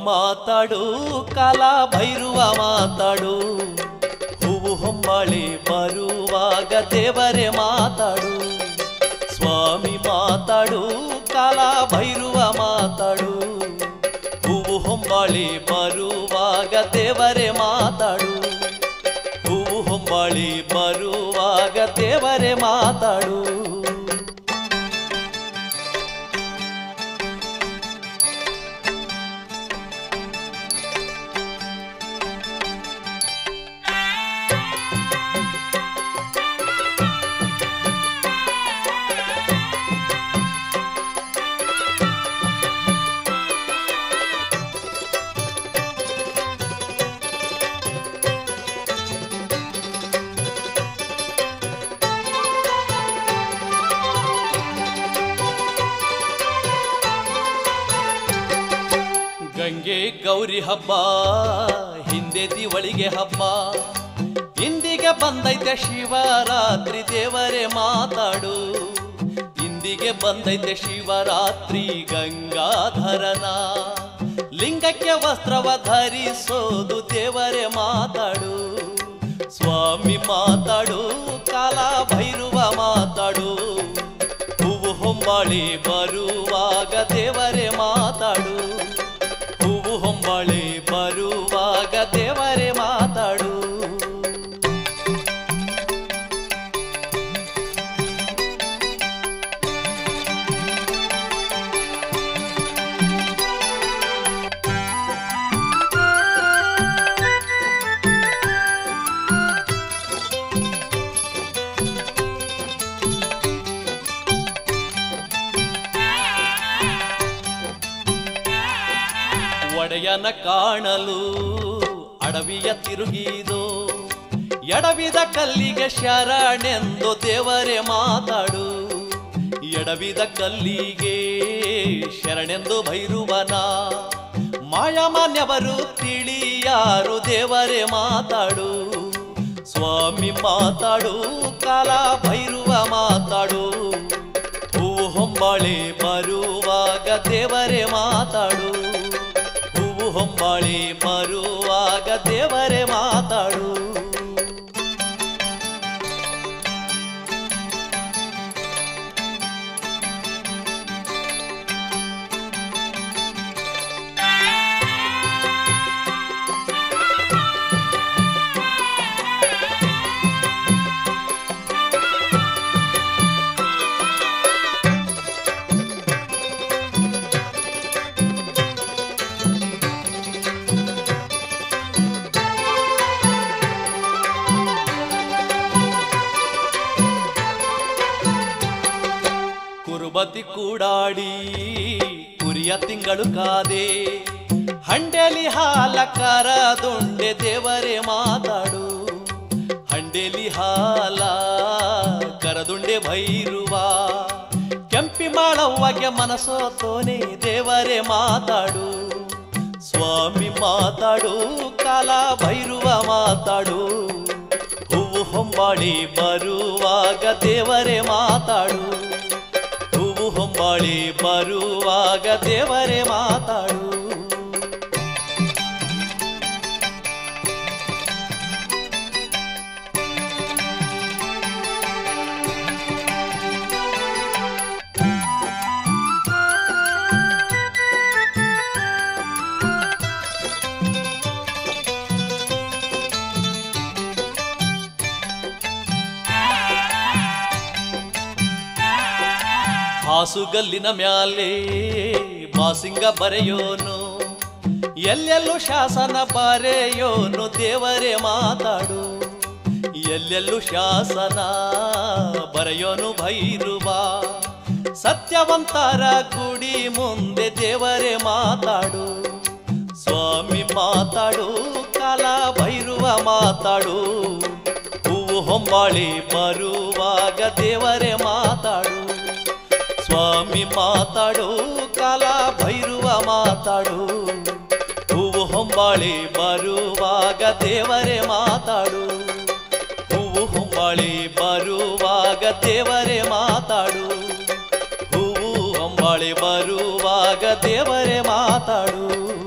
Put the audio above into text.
ಮಾತಾಡು ಕಾಲ ಭೈರುವ ಮಾತಾಡು ಹೂವು ಹೊಂಬಾಳೆ ಬರುವಾಗ ದೇವರೇ ಮಾತಾಡು ಸ್ವಾಮಿ ಮಾತಾಡು ಕಾಲ ಭೈರುವ ಮಾತಾಡು ಹೂವು ಹೊಂಬಾಳೆ ಬರುವಾಗ ದೇವರೇ ಮಾತಾಡು ಹೂವು ಹೊಂಬಾಳಿ ಬರುವಾಗ ದೇವರೇ ಮಾತಾಡು ಗಂಗೆ ಗೌರಿ ಹಬ್ಬ ಹಿಂದೆ ದಿವಳಿಗೆ ಹಬ್ಬ ಇಂದಿಗೆ ಬಂದೈತೆ ಶಿವರಾತ್ರಿ ದೇವರೇ ಮಾತಾಡು ಇಂದಿಗೆ ಬಂದೈತೆ ಶಿವರಾತ್ರಿ ಗಂಗಾಧರನ ಲಿಂಗಕ್ಕೆ ವಸ್ತ್ರವ ಧರಿಸೋದು ದೇವರೇ ಮಾತಾಡು ಸ್ವಾಮಿ ಮಾತಾಡು ಕಾಲ ಭೈರುವ ಮಾತಾಡು ಹೂವು ಹೊಂಬಾಳಿ ಬರುವಾಗ ದೇವರೇ ಮಾತಾಡು ಹೂವು ಹೊಂಬಾಳಿ ಬರುವಾಗ ದೇವರೇ ಮಾತಾಡು ಒಡೆಯನ ಕಾಣಲು ಅಡವಿಯ ತಿರುಗಿದು ಎಡವಿದ ಕಲ್ಲಿಗೆ ಶರಣೆಂದು ದೇವರೇ ಮಾತಾಡು ಎಡವಿದ ಕಲ್ಲಿಗೆ ಶರಣೆಂದು ಭೈರುವನ ಮಾಯಮಾನ್ಯವರು ತಿಳಿಯಾರು ದೇವರೇ ಮಾತಾಡು ಸ್ವಾಮಿ ಮಾತಾಡು ಕಾಲ ಭೈರುವ ಮಾತಾಡು ಹೂವು ಹೊಂಬಾಳೆ ಬರುವಾಗ ದೇವರೇ ಮಾತಾಡು ಹೂವು ಹೊಂಬಾಳೆ ಬರುವಾಗ ದೇವರೇ ಮಾತಾಡು ಕುರುಬತಿ ಕೂಡಾಡಿ ಕುರಿಯ ತಿಂಗಳು ಕಾದೆ ಹಂಡೆಲಿ ಹಾಲ ಕರದೊಂಡೆ ದೇವರೇ ಮಾತಾಡು ಹಂಡೆಲಿ ಹಾಲ ಕರದುಂಡೆ ಭೈರುವ ಕೆಂಪಿ ಮಾಡವ್ವಗೆ ಮನಸೋತೋನೆ ದೇವರೇ ಮಾತಾಡು ಸ್ವಾಮಿ ಮಾತಾಡು ಕಾಲ ಭೈರುವ ಮಾತಾಡು ಹೂವು ಹೊಂಬಾಳಿ ಬರುವಾಗ ದೇವರೇ ಮಾತಾಡು ಹೂವು ಹೊಂಬಾಳಿ ಬರುವಾಗ ದೇವರೇ ಮಾತಾಡು ಹಾಸುಗಲ್ಲಿನ ಮ್ಯಾಲೆ ಬಾಸಿಂಗ ಬರೆಯೋನು ಎಲ್ಲೆಲ್ಲೂ ಶಾಸನ ಬರೆಯೋನು ದೇವರೇ ಮಾತಾಡು ಎಲ್ಲೆಲ್ಲೂ ಶಾಸನ ಬರೆಯೋನು ಭೈರುವ ಸತ್ಯವಂತರ ಗುಡಿ ಮುಂದೆ ದೇವರೇ ಮಾತಾಡು ಸ್ವಾಮಿ ಮಾತಾಡು ಕಾಲ ಭೈರುವ ಮಾತಾಡು ಹೂವು ಹೊಂಬಾಳಿ ಬರುವಾಗ ದೇವರೇ ಮಾತಾಡು ಸ್ವಾಮಿ ಮಾತಾಡು ಕಾಲ ಭೈರುವ ಮಾತಾಡು ಹೂವು ಹೊಂಬಾಳಿ ಬರುವಾಗ ದೇವರೇ ಮಾತಾಡು ಹೂವು ಹೊಂಬಾಳಿ ಬರುವಾಗ ದೇವರೇ ಮಾತಾಡು ಹೂವು ಹೊಂಬಾಳಿ ಬರುವಾಗ ದೇವರೇ ಮಾತಾಡು